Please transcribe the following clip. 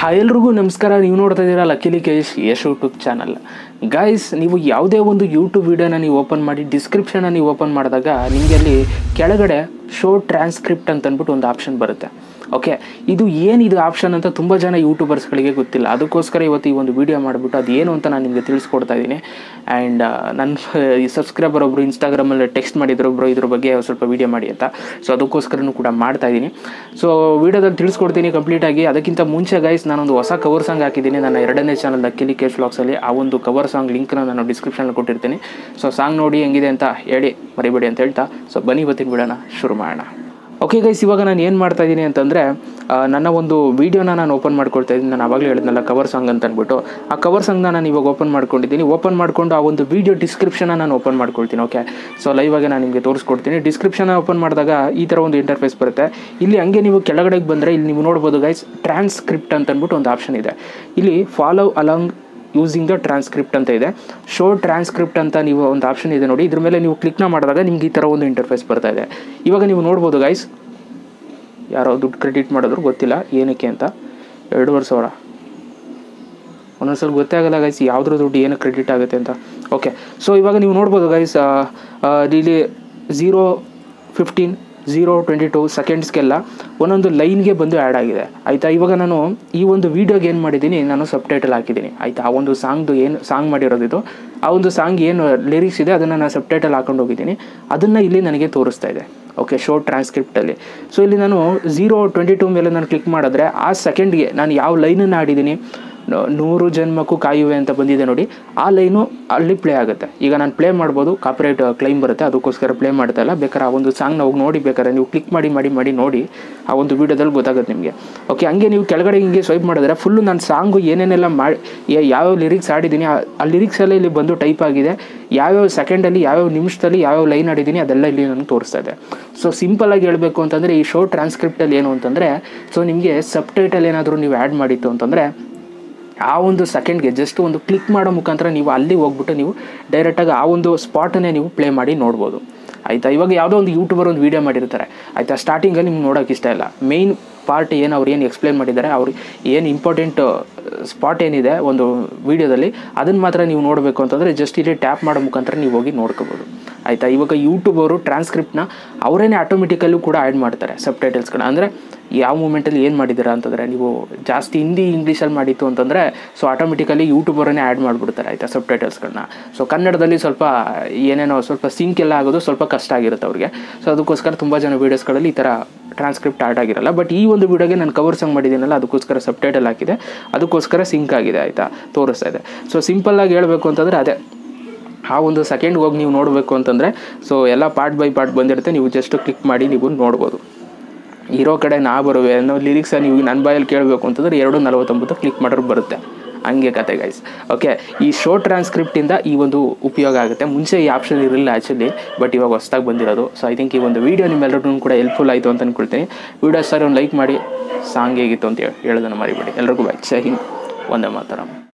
hi ಎಲ್ರಿಗೂ ನಮಸ್ಕಾರ ನೀವು ನೋಡ್ತಾ ಇದ್ದೀರಾ ಲಕ್ಕಿಲಿ ಕೇಶ್ ಯಶ್ ಯೂಟ್ಯೂಬ್ ಚಾನಲ್ ಗೈಸ್ ನೀವು ಯಾವುದೇ ಒಂದು ಯೂಟ್ಯೂಬ್ ವಿಡಿಯೋನ ನೀವು ಓಪನ್ ಮಾಡಿ ಡಿಸ್ಕ್ರಿಪ್ಷನ್ನ ನೀವು ಓಪನ್ ಮಾಡಿದಾಗ ನಿಮಗೆ ಅಲ್ಲಿ ಕೆಳಗಡೆ ಶೋ ಟ್ರಾನ್ಸ್ಕ್ರಿಪ್ಟ್ ಅಂತ ಅಂದ್ಬಿಟ್ಟು ಒಂದು ಆಪ್ಷನ್ ಬರುತ್ತೆ ಓಕೆ ಇದು ಏನಿದು ಆಪ್ಷನ್ ಅಂತ ತುಂಬ ಜನ ಯೂಟ್ಯೂಬರ್ಸ್ಗಳಿಗೆ ಗೊತ್ತಿಲ್ಲ ಅದಕ್ಕೋಸ್ಕರ ಇವತ್ತು ಈ ಒಂದು ವಿಡಿಯೋ ಮಾಡಿಬಿಟ್ಟು ಅದು ಏನು ಅಂತ ನಾನು ನಿಮಗೆ ತಿಳಿಸ್ಕೊಡ್ತಾ ಇದ್ದೀನಿ ಆ್ಯಂಡ್ ನನ್ನ ಈ ಸಬ್ಸ್ಕ್ರೈಬರ್ ಒಬ್ಬರು ಇನ್ಸ್ಟಾಗ್ರಾಮಲ್ಲಿ ಟೆಕ್ಸ್ಟ್ ಮಾಡಿದ್ರು ಒಬ್ಬರು ಇದ್ರ ಬಗ್ಗೆ ಸ್ವಲ್ಪ ವಿಡಿಯೋ ಮಾಡಿ ಅಂತ ಸೊ ಅದಕ್ಕೋಸ್ಕರನೂ ಕೂಡ ಮಾಡ್ತಾ ಇದ್ದೀನಿ ಸೊ ವಿಡಿಯೋದಲ್ಲಿ ತಿಳಿಸ್ಕೊಡ್ತೀನಿ ಕಂಪ್ಲೀಟಾಗಿ ಅದಕ್ಕಿಂತ ಮುಂಚೆ ಗೈಸ್ ನಾನೊಂದು ಹೊಸ ಕವರ್ ಸಾಂಗ್ ಹಾಕಿದ್ದೀನಿ ನನ್ನ ಎರಡನೇ ಚಾನಲ್ ಅಕ್ಕಿಲಿ ಕೇಶ್ ವ್ಲಾಗ್ಸಲ್ಲಿ ಆ ಒಂದು ಕವರ್ ಸಾಂಗ್ ಲಿಂಕ್ನ ನಾನು ಡಿಸ್ಕ್ರಿಪ್ಷನಲ್ಲಿ ಕೊಟ್ಟಿರ್ತೀನಿ ಸೊ ಸಾಂಗ್ ನೋಡಿ ಹೆಂಗಿದೆ ಅಂತ ಹೇಳಿ ಮರಿಬೇಡಿ ಅಂತ ಹೇಳ್ತಾ ಸೊ ಬನ್ನಿ ಇವತ್ತಿನ ವಿಡಿಯೋನ ಶುರು ಮಾಡೋಣ ಓಕೆ ಗೈಸ್ ಇವಾಗ ನಾನು ಏನು ಮಾಡ್ತಾ ಇದ್ದೀನಿ ಅಂತಂದರೆ ನನ್ನ ಒಂದು ವೀಡಿಯೋನ ನಾನು ಓಪನ್ ಮಾಡ್ಕೊಳ್ತಾ ಇದ್ದೀನಿ ನಾನು ಆವಾಗಲೇ ಹೇಳಿದ್ನಲ್ಲ ಕವರ್ ಸಾಂಗ್ ಅಂತ ಅಂದ್ಬಿಟ್ಟು ಆ ಕವರ್ ಸಾಂಗ್ನ ನಾನು ಇವಾಗ ಓಪನ್ ಮಾಡ್ಕೊಂಡಿದ್ದೀನಿ ಓಪನ್ ಮಾಡ್ಕೊಂಡು ಆ ಒಂದು ವೀಡಿಯೋ ಡಿಸ್ಕ್ರಿಪ್ಷನ್ನ ನಾನು ಓಪನ್ ಮಾಡ್ಕೊಳ್ತೀನಿ ಓಕೆ ಸೊ ಲೈವಾಗೆ ನಾನು ನಿಮಗೆ ತೋರಿಸ್ಕೊಡ್ತೀನಿ ಡಿಸ್ಕ್ರಿಪ್ಷನ್ ಓಪನ್ ಮಾಡಿದಾಗ ಈ ಥರ ಒಂದು ಇಂಟರ್ಫೇಸ್ ಬರುತ್ತೆ ಇಲ್ಲಿ ಹಂಗೆ ನೀವು ಕೆಳಗಡೆಗೆ ಬಂದರೆ ಇಲ್ಲಿ ನೀವು ನೋಡ್ಬೋದು ಗೈಸ್ ಟ್ರಾನ್ಸ್ಕ್ರಿಪ್ಟ್ ಅಂತ ಅಂದ್ಬಿಟ್ಟು ಒಂದು ಆಪ್ಷನ್ ಇದೆ ಇಲ್ಲಿ follow along using the transcript ಅಂತ ಇದೆ ಶೋ ಟ್ರಾನ್ಸ್ಕ್ರಿಪ್ಟ್ ಅಂತ ನೀವು ಒಂದು ಆಪ್ಷನ್ ಇದೆ ನೋಡಿ ಇದ್ರ ಮೇಲೆ ನೀವು ಕ್ಲಿಕ್ನ ಮಾಡಿದಾಗ ನಿಮ್ಗೆ ಈ ಥರ ಒಂದು ಇಂಟರ್ಫೇಸ್ ಬರ್ತಾ ಇದೆ ಇವಾಗ ನೀವು ನೋಡ್ಬೋದು ಗೈಸ್ ಯಾರೋ ದುಡ್ಡು ಕ್ರೆಡಿಟ್ ಮಾಡಿದ್ರು ಗೊತ್ತಿಲ್ಲ ಏನಕ್ಕೆ ಅಂತ ಎರಡೂವರೆ ಸಾವಿರ ಒಂದೊಂದ್ಸಲ ಗೊತ್ತೇ ಆಗಲ್ಲ ಗೈಸ್ ಯಾವುದ್ರ ದುಡ್ಡು ಏನು ಕ್ರೆಡಿಟ್ ಆಗುತ್ತೆ ಅಂತ ಓಕೆ ಸೊ ಇವಾಗ ನೀವು ನೋಡ್ಬೋದು ಗೈಸ್ ಇಲ್ಲಿ zero fifteen zero twenty two ಸೆಕೆಂಡ್ಸ್ಗೆಲ್ಲ ಒಂದೊಂದು ಲೈನ್ಗೆ ಬಂದು ಆ್ಯಡ್ ಆಗಿದೆ ಆಯಿತಾ ಇವಾಗ ನಾನು ಈ ಒಂದು ವೀಡಿಯೋಗೆ ಏನು ಮಾಡಿದ್ದೀನಿ ನಾನು ಸಬ್ ಟೈಟಲ್ ಹಾಕಿದ್ದೀನಿ ಆಯಿತಾ ಆ ಒಂದು ಸಾಂಗ್ದು ಏನು ಸಾಂಗ್ ಮಾಡಿರೋದಿದು ಆ ಒಂದು ಸಾಂಗ್ ಏನು ಲಿರಿಕ್ಸ್ ಇದೆ ಅದನ್ನು ನಾನು ಸಬ್ ಟೈಟಲ್ ಹಾಕೊಂಡು ಹೋಗಿದ್ದೀನಿ ಅದನ್ನು ಇಲ್ಲಿ ನನಗೆ ತೋರಿಸ್ತಾ ಇದೆ ಓಕೆ ಶೋ ಟ್ರಾನ್ಸ್ಕ್ರಿಪ್ಟಲ್ಲಿ ಸೊ ಇಲ್ಲಿ ನಾನು ಝೀರೋ ಟ್ವೆಂಟಿ ಟೂ ಮೇಲೆ ನಾನು ಕ್ಲಿಕ್ ಮಾಡಿದ್ರೆ ಆ ಸೆಕೆಂಡ್ಗೆ ನಾನು ಯಾವ ಲೈನನ್ನು ಆಡಿದ್ದೀನಿ ನೂರು ಜನ್ಮಕ್ಕೂ ಕಾಯುವೆ ಅಂತ ಬಂದಿದೆ ನೋಡಿ ಆ ಲೈನು ಅಲ್ಲಿ ಪ್ಲೇ ಆಗುತ್ತೆ ಈಗ ನಾನು ಪ್ಲೇ ಮಾಡ್ಬೋದು ಕಾಪಿರೈಟ್ ಕ್ಲೈಮ್ ಬರುತ್ತೆ ಅದಕ್ಕೋಸ್ಕರ ಪ್ಲೇ ಮಾಡ್ತಾ ಇಲ್ಲ ಬೇಕಾದ್ರೆ ಆ ಒಂದು ಸಾಂಗ್ನ ಹೋಗಿ ನೋಡಿ ಬೇಕಾದ್ರೆ ನೀವು ಕ್ಲಿಕ್ ಮಾಡಿ ಮಾಡಿ ಮಾಡಿ ನೋಡಿ ಆ ಒಂದು ವೀಡಿಯೋದಲ್ಲಿ ಗೊತ್ತಾಗುತ್ತೆ ನಿಮಗೆ ಓಕೆ ಹಂಗೆ ನೀವು ಕೆಳಗಡೆ ಹಿಂಗೆ ಸ್ವೈಪ್ ಮಾಡಿದ್ರೆ ಫುಲ್ಲು ನಾನು ಸಾಂಗು ಏನೇನೆಲ್ಲ ಮಾಡಿ ಯಾವ್ಯಾವ ಲಿರಿಕ್ಸ್ ಆಡಿದ್ದೀನಿ ಆ ಲಿರಿಕ್ಸ್ ಎಲ್ಲ ಇಲ್ಲಿ ಬಂದು ಟೈಪ್ ಆಗಿದೆ ಯಾವ್ಯಾವ ಸೆಕೆಂಡಲ್ಲಿ ಯಾವ್ಯಾವ ನಿಮಿಷದಲ್ಲಿ ಯಾವ್ಯಾವ ಲೈನ್ ಆಡಿದ್ದೀನಿ ಅದೆಲ್ಲ ಇಲ್ಲಿ ನನಗೆ ತೋರಿಸ್ತಾ ಇದೆ ಸೊ ಸಿಂಪಲಾಗಿ ಹೇಳಬೇಕು ಅಂತಂದರೆ ಈ ಶೋ ಟ್ರಾನ್ಸ್ಕ್ರಿಪ್ಟಲ್ಲಿ ಏನು ಅಂತಂದರೆ ಸೊ ನಿಮಗೆ ಸಬ್ ಟೈಟಲ್ ಏನಾದರೂ ನೀವು ಆ್ಯಡ್ ಮಾಡಿತ್ತು ಅಂತಂದರೆ ಆ ಒಂದು ಸೆಕೆಂಡ್ಗೆ ಜಸ್ಟ್ ಒಂದು ಕ್ಲಿಕ್ ಮಾಡೋ ಮುಖಾಂತರ ನೀವು ಅಲ್ಲಿ ಹೋಗ್ಬಿಟ್ಟು ನೀವು ಡೈರೆಕ್ಟಾಗಿ ಆ ಒಂದು ಸ್ಪಾಟನ್ನೇ ನೀವು ಪ್ಲೇ ಮಾಡಿ ನೋಡ್ಬೋದು ಆಯಿತಾ ಇವಾಗ ಯಾವುದೋ ಒಂದು ಯೂಟ್ಯೂಬರ್ ಒಂದು ವೀಡಿಯೋ ಮಾಡಿರ್ತಾರೆ ಆಯಿತಾ ಸ್ಟಾರ್ಟಿಂಗಲ್ಲಿ ನಿಮ್ಗೆ ನೋಡೋಕೆ ಇಷ್ಟ ಇಲ್ಲ ಮೇಯ್ನ್ ಪಾರ್ಟ್ ಏನು ಅವ್ರು ಏನು ಎಕ್ಸ್ಪ್ಲೇನ್ ಮಾಡಿದ್ದಾರೆ ಅವ್ರು ಏನು ಇಂಪಾರ್ಟೆಂಟ್ ಸ್ಪಾಟ್ ಏನಿದೆ ಒಂದು ವೀಡಿಯೋದಲ್ಲಿ ಅದನ್ನು ಮಾತ್ರ ನೀವು ನೋಡಬೇಕು ಅಂತಂದರೆ ಜಸ್ಟ್ ಇಲ್ಲಿ ಟ್ಯಾಪ್ ಮಾಡೋ ಮುಖಾಂತರ ನೀವು ಹೋಗಿ ನೋಡ್ಕೋಬೋದು ಆಯಿತಾ ಇವಾಗ ಯೂಟ್ಯೂಬ್ ಅವರು ಟ್ರಾನ್ಸ್ಕ್ರಿಪ್ಟ್ನ ಅವರೇನೆ ಆಟೋಮೆಟಿಕಲ್ಲೂ ಕೂಡ ಆ್ಯಡ್ ಮಾಡ್ತಾರೆ ಸಬ್ ಟೈಟಲ್ಸ್ಗಳನ್ನ ಅಂದರೆ ಯಾವ ಮೂಮೆಂಟಲ್ಲಿ ಏನು ಮಾಡಿದ್ದೀರಾ ಅಂತಂದರೆ ನೀವು ಜಾಸ್ತಿ ಹಿಂದಿ ಇಂಗ್ಲೀಷಲ್ಲಿ ಮಾಡಿತ್ತು ಅಂತಂದರೆ ಸೊ ಆಟೋಮೆಟಿಕಲಿ ಯೂಟ್ಯೂಬರನ್ನೇ ಆ್ಯಡ್ ಮಾಡಿಬಿಡ್ತಾರೆ ಆಯಿತಾ ಸಬ್ ಟೈಟಲ್ಸ್ಗಳನ್ನ ಸೊ ಕನ್ನಡದಲ್ಲಿ ಸ್ವಲ್ಪ ಏನೇನೋ ಸ್ವಲ್ಪ ಸಿಂಕ್ ಎಲ್ಲ ಆಗೋದು ಸ್ವಲ್ಪ ಕಷ್ಟ ಆಗಿರುತ್ತೆ ಅವ್ರಿಗೆ ಸೊ ಅದಕ್ಕೋಸ್ಕರ ತುಂಬ ಜನ ವೀಡಿಯೋಸ್ಗಳಲ್ಲಿ ಈ ಥರ ಟ್ರಾನ್ಸ್ಕ್ರಿಪ್ಟ್ ಆ್ಯಡ್ ಆಗಿರಲ್ಲ ಬಟ್ ಈ ಒಂದು ವೀಡಿಯೋಗೆ ನಾನು ಕವರ್ ಸಾಂಗ್ ಮಾಡಿದ್ದೀನಲ್ಲ ಅದಕ್ಕೋಸ್ಕರ ಸಬ್ ಟೈಟಲ್ ಹಾಕಿದೆ ಅದಕ್ಕೋಸ್ಕರ ಸಿಂಕ್ ಆಗಿದೆ ಆಯಿತಾ ತೋರಿಸ್ತಾ ಇದೆ ಸೊ ಸಿಂಪಲ್ಲಾಗಿ ಹೇಳಬೇಕು ಅಂತಂದರೆ ಅದೇ ಆ ಒಂದು ಸೆಕೆಂಡ್ಗೆ ಹೋಗಿ ನೀವು ನೋಡಬೇಕು ಅಂತಂದರೆ ಸೊ ಎಲ್ಲ ಪಾರ್ಟ್ ಬೈ ಪಾರ್ಟ್ ಬಂದಿರುತ್ತೆ ನೀವು ಜಸ್ಟ್ ಕ್ಲಿಕ್ ಮಾಡಿ ನೀವು ನೋಡ್ಬೋದು ಇರೋ ಕಡೆ ನಾ ಬರುವೆ ಅನ್ನೋ ಲಿರಿಕ್ಸ ನೀವು ನನ್ನ ಬಾಯಲ್ಲಿ ಕೇಳಬೇಕು ಅಂತಂದರೆ ಎರಡು ನಲವತ್ತೊಂಬತ್ತು ಕ್ಲಿಕ್ ಮಾಡೋರು ಬರುತ್ತೆ ಹಂಗೆ ಕತೆ ಗೈಸ್ ಓಕೆ ಈ ಶೋ ಟ್ರಾನ್ಸ್ಕ್ರಿಪ್ಟಿಂದ ಈ ಒಂದು ಉಪಯೋಗ ಆಗುತ್ತೆ ಮುಂಚೆ ಈ ಆಪ್ಷನ್ ಇರಲಿಲ್ಲ ಆ್ಯಕ್ಚುಲಿ ಬಟ್ ಇವಾಗ ಹೊಸ್ದಾಗಿ ಬಂದಿರೋದು ಸೊ ಐ ಥಿಂಕ್ ಈ ಒಂದು ವೀಡಿಯೋ ನಿಮ್ಮೆಲ್ಲರಿಗೂ ಕೂಡ ಹೆಲ್ಪ್ಫುಲ್ ಆಯಿತು ಅಂತ ಅಂದ್ಕೊಳ್ತೀನಿ ವೀಡಿಯೋ ಸರ್ ಒಂದು ಲೈಕ್ ಮಾಡಿ ಸಾಂಗ್ ಹೇಗಿತ್ತು ಅಂತ ಹೇಳೋದನ್ನು ಮರಿಬೇಡಿ ಎಲ್ರಿಗೂ ಬೈ ಜೈ ಹಿಂದ್ ಒಂದೇ ಮಾತರಂ